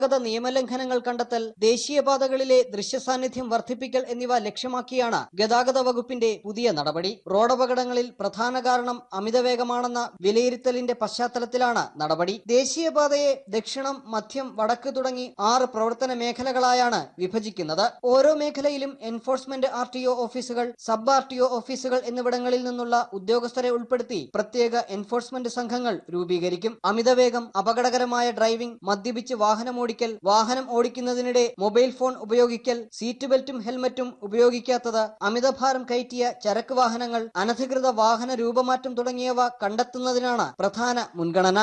ഗതാഗത നിയമലംഘനങ്ങൾ കണ്ടെത്തൽ ദേശീയപാതകളിലെ ദൃശ്യസാന്നിധ്യം വർദ്ധിപ്പിക്കൽ എന്നിവ ലക്ഷ്യമാക്കിയാണ് ഗതാഗത വകുപ്പിന്റെ പുതിയ നടപടി റോഡപകടങ്ങളിൽ പ്രധാന കാരണം അമിതവേഗമാണെന്ന വിലയിരുത്തലിന്റെ പശ്ചാത്തലത്തിലാണ് നടപടി ദേശീയപാതയെ ദക്ഷിണം മധ്യം വടക്ക് തുടങ്ങി ആറ് പ്രവർത്തന മേഖലകളായാണ് വിഭജിക്കുന്നത് ഓരോ മേഖലയിലും എൻഫോഴ്സ്മെന്റ് ആർ ടി ഒ ഓഫീസുകൾ സബ് ആർ ടി ഒ ഓഫീസുകൾ എന്നിവിടങ്ങളിൽ നിന്നുള്ള ഉദ്യോഗസ്ഥരെ ഉൾപ്പെടുത്തി പ്രത്യേക എൻഫോഴ്സ്മെന്റ് സംഘങ്ങൾ രൂപീകരിക്കും അമിതവേഗം അപകടകരമായ ഡ്രൈവിംഗ് മദ്യപിച്ച് വാഹനമോടിക്കൽ വാഹനം ഓടിക്കുന്നതിനിടെ മൊബൈൽ ഫോൺ ഉപയോഗിക്കൽ സീറ്റ് ബെൽറ്റും ഹെൽമറ്റും ഉപയോഗിക്കാത്തത് അമിതഭാരം കയറ്റിയ ചരക്ക് വാഹനങ്ങൾ അനധികൃത വാഹന രൂപമാറ്റം തുടങ്ങിയവ കണ്ടെത്തുന്നതിനാണ് പ്രധാന മുൻഗണന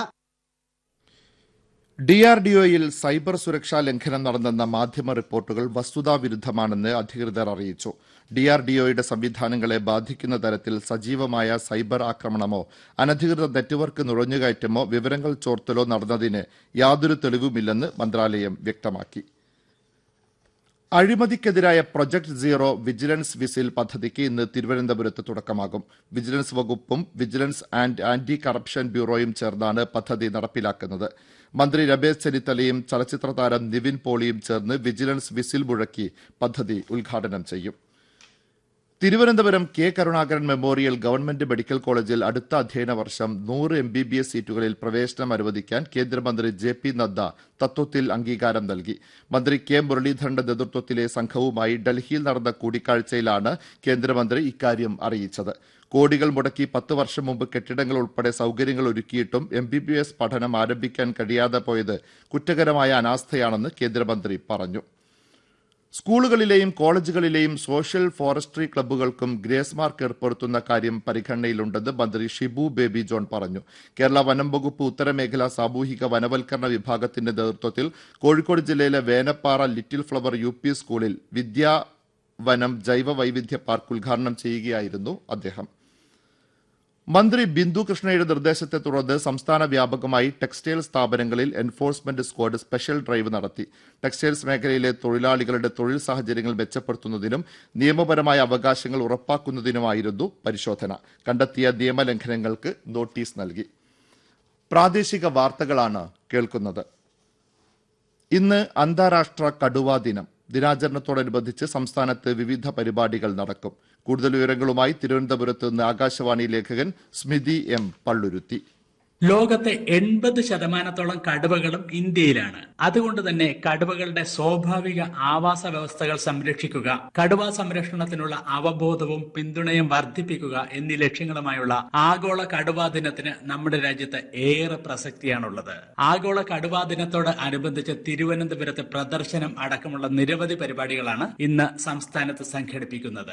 ഡി ആർ ഡി ഒയിൽ സൈബർ സുരക്ഷാ ലംഘനം നടന്നെന്ന മാധ്യമ റിപ്പോർട്ടുകൾ വസ്തുതാവിരുദ്ധമാണെന്ന് അധികൃതർ അറിയിച്ചു ഡി ആർ ഡി ഒയുടെ സംവിധാനങ്ങളെ ബാധിക്കുന്ന തരത്തിൽ സജീവമായ സൈബർ ആക്രമണമോ അനധികൃത നെറ്റ്വർക്ക് നുഴഞ്ഞുകയറ്റമോ വിവരങ്ങൾ ചോർത്തലോ നടന്നതിന് യാതൊരു തെളിവുമില്ലെന്ന് മന്ത്രാലയം വ്യക്തമാക്കി അഴിമതിക്കെതിരായ പ്രൊജക്ട് സീറോ വിജിലൻസ് വിസിൽ പദ്ധതിക്ക് ഇന്ന് തിരുവനന്തപുരത്ത് തുടക്കമാകും വിജിലൻസ് വകുപ്പും വിജിലൻസ് ആൻഡ് ആന്റി കറപ്ഷൻ ബ്യൂറോയും ചേർന്നാണ് പദ്ധതി നടപ്പിലാക്കുന്നത് മന്ത്രി രമേശ് ചെന്നിത്തലയും ചലച്ചിത്ര താരം നിവിൻ പോളിയും ചേർന്ന് വിജിലൻസ് വിസിൽ മുഴക്കി പദ്ധതി ഉദ്ഘാടനം ചെയ്യും Thiruvananthapuram K Karunakaran memorial government medical കോളേജിൽ അടുത്ത അധ്യയന വർഷം നൂറ് എം ബി ബി എസ് സീറ്റുകളിൽ പ്രവേശനം അനുവദിക്കാൻ കേന്ദ്രമന്ത്രി ജെ പി നദ്ദ തത്വത്തിൽ അംഗീകാരം നൽകി മന്ത്രി കെ മുരളീധരന്റെ നേതൃത്വത്തിലെ സംഘവുമായി ഡൽഹിയിൽ നടന്ന കൂടിക്കാഴ്ചയിലാണ് കേന്ദ്രമന്ത്രി ഇക്കാര്യം അറിയിച്ചത് കോടികൾ മുടക്കി പത്ത് വർഷം മുമ്പ് കെട്ടിടങ്ങൾ ഉൾപ്പെടെ സൌകര്യങ്ങൾ ഒരുക്കിയിട്ടും എം ബി ബി എസ് പഠനം ആരംഭിക്കാൻ കഴിയാതെ പോയത് കുറ്റകരമായ അനാസ്ഥയാണെന്ന് കേന്ദ്രമന്ത്രി പറഞ്ഞു സ്കൂളുകളിലെയും കോളേജുകളിലെയും സോഷ്യൽ ഫോറസ്ട്രി ക്ലബ്ബുകൾക്കും ഗ്രേസ് മാർക്ക് ഏർപ്പെടുത്തുന്ന കാര്യം പരിഗണനയിലുണ്ടെന്ന് മന്ത്രി ഷിബു ബേബി ജോൺ പറഞ്ഞു കേരള വനം വകുപ്പ് ഉത്തരമേഖല സാമൂഹിക വനവൽക്കരണ വിഭാഗത്തിന്റെ നേതൃത്വത്തിൽ കോഴിക്കോട് ജില്ലയിലെ Venappara little flower U P സ്കൂളിൽ വിദ്യാ വനം ജൈവ വൈവിധ്യ പാർക്ക് ഉദ്ഘാടനം ചെയ്യുകയായിരുന്നു അദ്ദേഹം മന്ത്രി ബിന്ദു കൃഷ്ണയുടെ നിർദ്ദേശത്തെ തുടർന്ന് സംസ്ഥാന വ്യാപകമായി ടെക്സ്റ്റൈൽ സ്ഥാപനങ്ങളിൽ എൻഫോഴ്സ്മെന്റ് സ്ക്വാഡ് സ്പെഷ്യൽ ഡ്രൈവ് നടത്തി ടെക്സ്റ്റൈൽസ് മേഖലയിലെ തൊഴിലാളികളുടെ തൊഴിൽ സാഹചര്യങ്ങൾ മെച്ചപ്പെടുത്തുന്നതിനും നിയമപരമായ അവകാശങ്ങൾ ഉറപ്പാക്കുന്നതിനുമായിരുന്നു പരിശോധന കണ്ടെത്തിയ നിയമലംഘനങ്ങൾക്ക് നോട്ടീസ് നൽകി പ്രാദേശിക വാർത്തകളാണ് കേൾക്കുന്നത് ഇന്ന് അന്താരാഷ്ട്ര കടുവാ ദിനം ദിനാചരണത്തോടനുബന്ധിച്ച് സംസ്ഥാനത്ത് വിവിധ പരിപാടികൾ നടക്കും കൂടുതൽ വിവരങ്ങളുമായി തിരുവനന്തപുരത്ത് നിന്ന് ആകാശവാണി ലേഖകൻ സ്മിതി എം പള്ളുരുത്തി ലോകത്തെ എൺപത് ശതമാനത്തോളം കടുവകളും ഇന്ത്യയിലാണ് അതുകൊണ്ട് തന്നെ കടുവകളുടെ സ്വാഭാവിക ആവാസ വ്യവസ്ഥകൾ സംരക്ഷിക്കുക കടുവ സംരക്ഷണത്തിനുള്ള അവബോധവും പിന്തുണയും വർദ്ധിപ്പിക്കുക എന്നീ ലക്ഷ്യങ്ങളുമായുള്ള ആഗോള കടുവാ ദിനത്തിന് നമ്മുടെ രാജ്യത്ത് ഏറെ പ്രസക്തിയാണുള്ളത് ആഗോള കടുവാ ദിനത്തോട് അനുബന്ധിച്ച് തിരുവനന്തപുരത്ത് പ്രദർശനം അടക്കമുള്ള നിരവധി പരിപാടികളാണ് ഇന്ന് സംസ്ഥാനത്ത് സംഘടിപ്പിക്കുന്നത്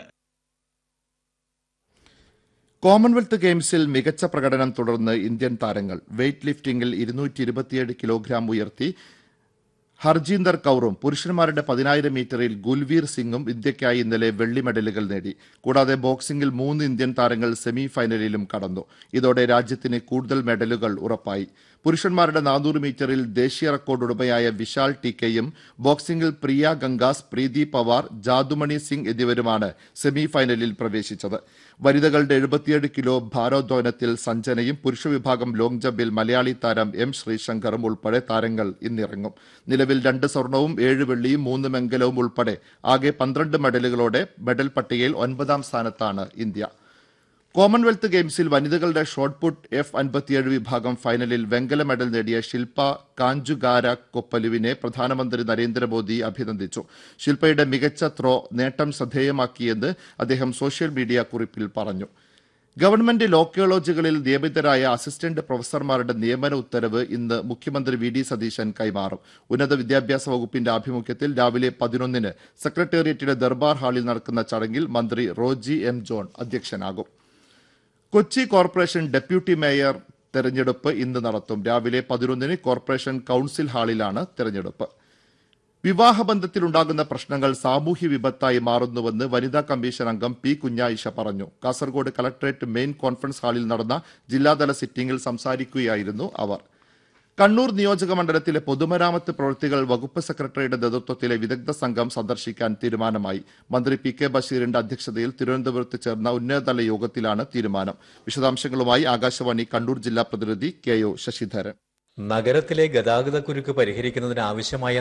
കോമൺവെൽത്ത് ഗെയിംസിൽ മികച്ച പ്രകടനം തുടർന്ന് ഇന്ത്യൻ താരങ്ങൾ വെയ്റ്റ് ലിഫ്റ്റിംഗിൽ ഇരുന്നൂറ്റി ഇരുപത്തിയേഴ് കിലോഗ്രാം ഉയർത്തി ഹർജീന്ദർ കൌറും പുരുഷന്മാരുടെ പതിനായിരം മീറ്ററിൽ ഗുൽവീർ സിംഗും ഇന്ത്യയ്ക്കായി ഇന്നലെ വെള്ളി മെഡലുകൾ നേടി കൂടാതെ ബോക്സിംഗിൽ മൂന്ന് ഇന്ത്യൻ താരങ്ങൾ സെമി ഫൈനലിലും കടന്നു ഇതോടെ രാജ്യത്തിന് കൂടുതൽ മെഡലുകൾ ഉറപ്പായി പുരുഷന്മാരുടെ നാനൂറ് മീറ്ററിൽ ദേശീയ റെക്കോർഡ് ഉടമയായ വിശാൽ ടി കെയും ബോക്സിംഗിൽ പ്രിയ ഗംഗാസ് പ്രീതി പവാർ ജാദുമണി സിംഗ് എന്നിവരുമാണ് സെമി ഫൈനലിൽ പ്രവേശിച്ചത് വനിതകളുടെ എഴുപത്തിയേഴ് കിലോ ഭാരോദ്വനത്തിൽ സഞ്ജനയും പുരുഷ വിഭാഗം ലോങ് ജമ്പിൽ മലയാളി താരം എം ശ്രീശങ്കറും ഉൾപ്പെടെ താരങ്ങൾ ഇന്നിറങ്ങും നിലവിൽ രണ്ട് സ്വർണവും ഏഴ് വെള്ളിയും മൂന്ന് വെങ്കലവും ഉൾപ്പെടെ ആകെ പന്ത്രണ്ട് മെഡലുകളോടെ മെഡൽ പട്ടികയിൽ ഒൻപതാം സ്ഥാനത്താണ് ഇന്ത്യ കോമൺവെൽത്ത് ഗെയിംസിൽ വനിതകളുടെ ഷോട്ട് പുട്ട് എഫ് അൻപത്തിയേഴ് വിഭാഗം ഫൈനലിൽ വെങ്കല മെഡൽ നേടിയ ശില്പ കാഞ്ചുഗാര കൊപ്പലുവിനെ പ്രധാനമന്ത്രി നരേന്ദ്രമോദി അഭിനന്ദിച്ചു ശില്പയുടെ മികച്ച ത്രോ നേട്ടം ശ്രദ്ധേയമാക്കിയെന്ന് അദ്ദേഹം സോഷ്യൽ മീഡിയ കുറിപ്പിൽ പറഞ്ഞു ഗവൺമെന്റ് ലോ കോളേജുകളിൽ നിയമിതരായ അസിസ്റ്റന്റ് പ്രൊഫസർമാരുടെ നിയമന ഉത്തരവ് ഇന്ന് മുഖ്യമന്ത്രി വി ഡി സതീശൻ കൈമാറും ഉന്നത വിദ്യാഭ്യാസ വകുപ്പിന്റെ ആഭിമുഖ്യത്തിൽ രാവിലെ പതിനൊന്നിന് സെക്രട്ടേറിയറ്റിലെ ദർബാർ ഹാളിൽ നടക്കുന്ന ചടങ്ങിൽ മന്ത്രി റോജി എം ജോൺ അധ്യക്ഷനാകും കൊച്ചി കോർപ്പറേഷൻ ഡെപ്യൂട്ടി മേയർ തെരഞ്ഞെടുപ്പ് ഇന്ന് നടത്തും രാവിലെ പതിനൊന്നിന് കോർപ്പറേഷൻ കൌൺസിൽ ഹാളിലാണ് തെരഞ്ഞെടുപ്പ് വിവാഹബന്ധത്തിലുണ്ടാകുന്ന പ്രശ്നങ്ങൾ സാമൂഹ്യ വിപത്തായി മാറുന്നുവെന്ന് വനിതാ കമ്മീഷൻ അംഗം പി കുഞ്ഞായിഷ പറഞ്ഞു കാസർഗോഡ് കളക്ടറേറ്റ് മെയിൻ കോൺഫറൻസ് ഹാളിൽ നടന്ന ജില്ലാതല സിറ്റിംഗിൽ സംസാരിക്കുകയായിരുന്നു അവർ കണ്ണൂർ നിയോജക മണ്ഡലത്തിലെ പൊതുമരാമത്ത് പ്രവൃത്തികൾ വകുപ്പ് സെക്രട്ടറിയുടെ നേതൃത്വത്തിലെ വിദഗ്ധ സംഘം സന്ദർശിക്കാൻ തീരുമാനമായി മന്ത്രി പി കെ ബഷീറിന്റെ അധ്യക്ഷതയിൽ തിരുവനന്തപുരത്ത് ചേർന്ന ഉന്നതതല യോഗത്തിലാണ് തീരുമാനം വിശദാംശങ്ങളുമായി ആകാശവാണി കണ്ണൂർ ജില്ലാ പ്രതിനിധി കെ ഒ ശശിധരൻ നഗരത്തിലെ ഗതാഗതക്കുരുക്ക് പരിഹരിക്കുന്നതിന് ആവശ്യമായ